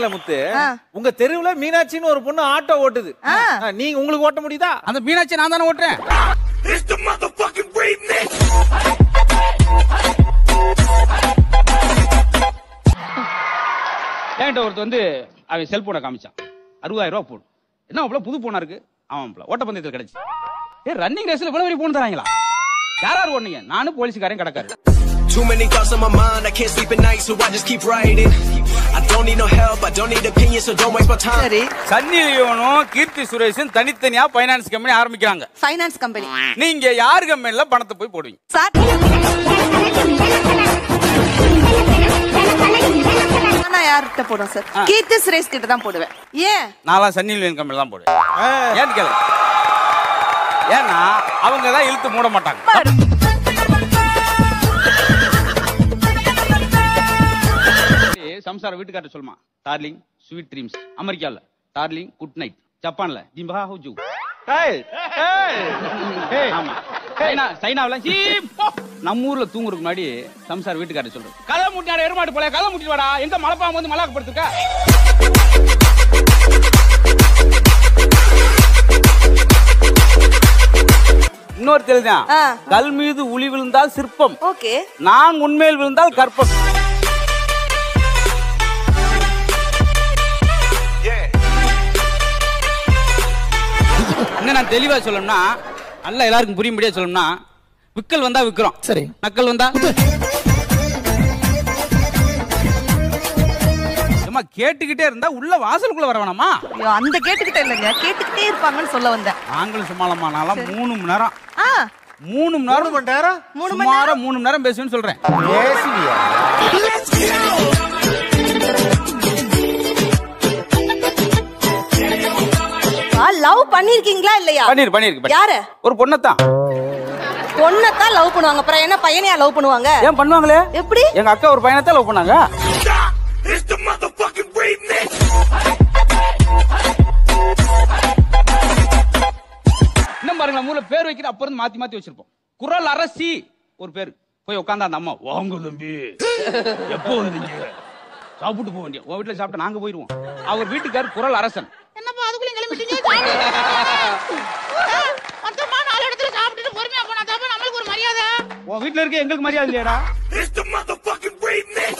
பாருங்களேன் முத்து உங்க தெருவுல மீனாட்சின்னு ஒரு பொண்ணு ஆட்டோ ஓட்டுது ஆ, நீங்க உங்களுக்கு ஓட்ட முடியுதா அந்த மீனாட்சி நான் தானே ஓட்டுறேன் என்கிட்ட ஒருத்தர் வந்து அவன் செல்போனை காமிச்சான் அறுபதாயிரம் ரூபா போன் என்ன அவ்வளவு புது போனா இருக்கு அவன் ஓட்டப்பந்தயத்தில் கிடைச்சு ஏ ரன்னிங் ரேஸ்ல இவ்வளவு பெரிய போன் தராங்களா யார் யார் ஓடுனீங்க நானும் போலீஸ்காரன் கிடக்காரு Too many thoughts on my mind, I can't sleep at night, so I just keep writing. I don't need no help, I don't need opinions, so don't waste my time. சரி சன்னி லியோனும் கீர்த்தி சுரேஷும் தனித்தனியா finance company ஆரம்பிக்கிறாங்க finance company நீங்க யார் கம்பெனில பணத்தை போய் போடுவீங்க சார் நான் யார்கிட்ட போடுவேன் சார் கீர்த்தி சுரேஷ் கிட்ட தான் போடுவேன் ஏன் நான்லாம் சன்னி லியோன் கம்பெனில தான் போடுவேன் ஏன்னு கேளு ஏன்னா அவங்க தான் இழுத்து மூட மாட்டாங்க சம்சார வீட்டுக்காரர் சொல்லுமா டார்லிங் ஸ்வீட் ட்ரீம்ஸ் அமெரிக்கால டார்லிங் குட் நைட் ஜப்பான்ல ஜிம்பா ஹூஜு ஆமா சைனா சைனாவுல சீ, போ. நம்ம ஊர்ல தூங்குறதுக்கு முன்னாடி சம்சார் வீட்டுக்காரர் சொல்றது கதை முட்டியாட எருமாட்டு போல கதை முட்டிட்டு வாடா எங்க மலைப்பாம்பு வந்து மலாக்கப்படுத்துக்க இன்னொரு தெரியுதான் ஆ. கல் மீது உளி விழுந்தால் சிற்பம் ஓகே நான் உண்மையில் விழுந்தால் கற்பம் என்ன நான் தெளிவா சொல்லணும்னா நல்லா எல்லாருக்கும் புரியும்படியா சொல்லணும்னா விக்கல் வந்தா விக்கிறோம் சரி. நக்கல் வந்தா ஏம்மா, கேட்டுக்கிட்டே இருந்தா உள்ள வாசலுக்குள்ள வர வேணாமா ஐயோ, அந்த கேட்டுக்கிட்டே இல்லைங்க கேட்டுக்கிட்டே இருப்பாங்கன்னு சொல்ல வந்தேன் நாங்களும் சும்மாலம்மா நான்லாம் மூணு மணி நேரம் ஆ மூணு மணி நேரம் மணி நேரம் மூணு மணி சுமாரா மூணு மணி நேரம் பேசுவேன்னு சொல்றேன் பேசுவியா லவ் பண்ணிருக்கீங்களா இல்லையா பண்ணிரு பண்ணிருக்கு யாரு ஒரு பொண்ணத்தான் பொண்ணத்தான் லவ் பண்ணுவாங்க அப்புறம் என்ன பையனையா லவ் பண்ணுவாங்க ஏன் பண்ணுவாங்களே எப்படி எங்க அக்கா ஒரு பையனத்தான் லவ் பண்ணாங்க It's the motherfucking remix! இன்னும் பாருங்களேன் மூல பேர் வைக்கிற அப்ப இருந்து மாத்தி மாத்தி வச்சிருப்போம் குரல் அரசி ஒரு பேர் போய் உட்காந்தா அந்த அம்மா வாங்க தம்பி எப்போ வந்தீங்க சாப்பிட்டு போக வேண்டிய உன் வீட்டுல சாப்பிட்டா நாங்க போயிருவோம் அவர் வீட்டுக்கார் குரல் அரசன் என்னப்பா அதுக்குள்ள கிளம்பிட்டீங்க மொத்தமா நாலு இடத்துல சாப்பிட்டுட்டு பொறுமையா போனா தப்ப நம்மளுக்கு ஒரு மரியாதை உன் வீட்டுல இருக்க எங்களுக்கு மரியாதை இல்லையாடா It's the motherfucking remix!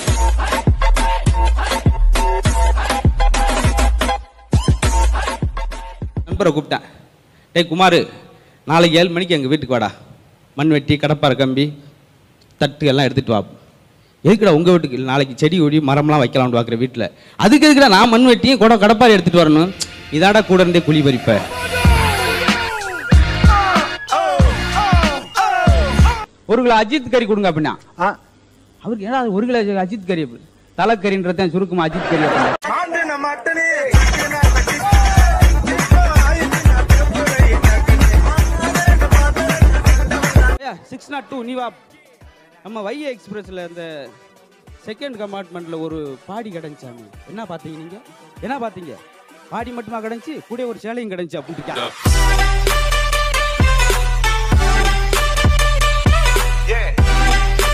நண்பரை கூப்பிட்டேன் டேய் குமார் நாளைக்கு ஏழு மணிக்கு எங்கள் வீட்டுக்கு வாடா மண் வெட்டி கடப்பாறை கம்பி தட்டு எல்லாம் எடுத்துட்டு வா எதுக்குடா உங்கள் வீட்டுக்கு இல்லை நாளைக்கு செடி கொடி மரம்லாம் வைக்கலாம்னு பார்க்குற வீட்டில் அதுக்கு எதுக்குடா நான் மண் வெட்டியும் கூட கடப்பாறை எடுத்துட்டு வரணும் இதாடா கூட இருந்தே குழி பறிப்ப ஒரு கிலோ அஜித் கறி கொடுங்க அப்படின்னா அவருக்கு ஏன்னா ஒரு கிலோ அஜித் கறி அப்படி தலைக்கறின்றதான் சுருக்கமா அஜித் கறி அப்படின்னா சிக்ஸ் நாட் டூ நீ வா நம்ம வைஏ எக்ஸ்பிரஸ்ல இந்த செகண்ட் கம்பார்ட்மெண்ட்ல ஒரு பாடி கிடந்துச்சாமி என்ன பார்த்தீங்க நீங்க என்ன பார்த்தீங்க பாடி மட்டுமா கிடந்துச்சு கூட ஒரு சேலையும் கிடந்துச்சு அப்படின்னு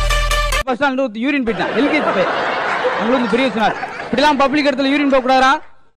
ஃபர்ஸ்ட் நாள் யூரின் போயிட்டான் எல்கேஜி போய் உங்களுக்கு வந்து பெரிய சொன்னார் இப்படிலாம் பப்ளிக் இடத்துல யூரின் போக கூடாதா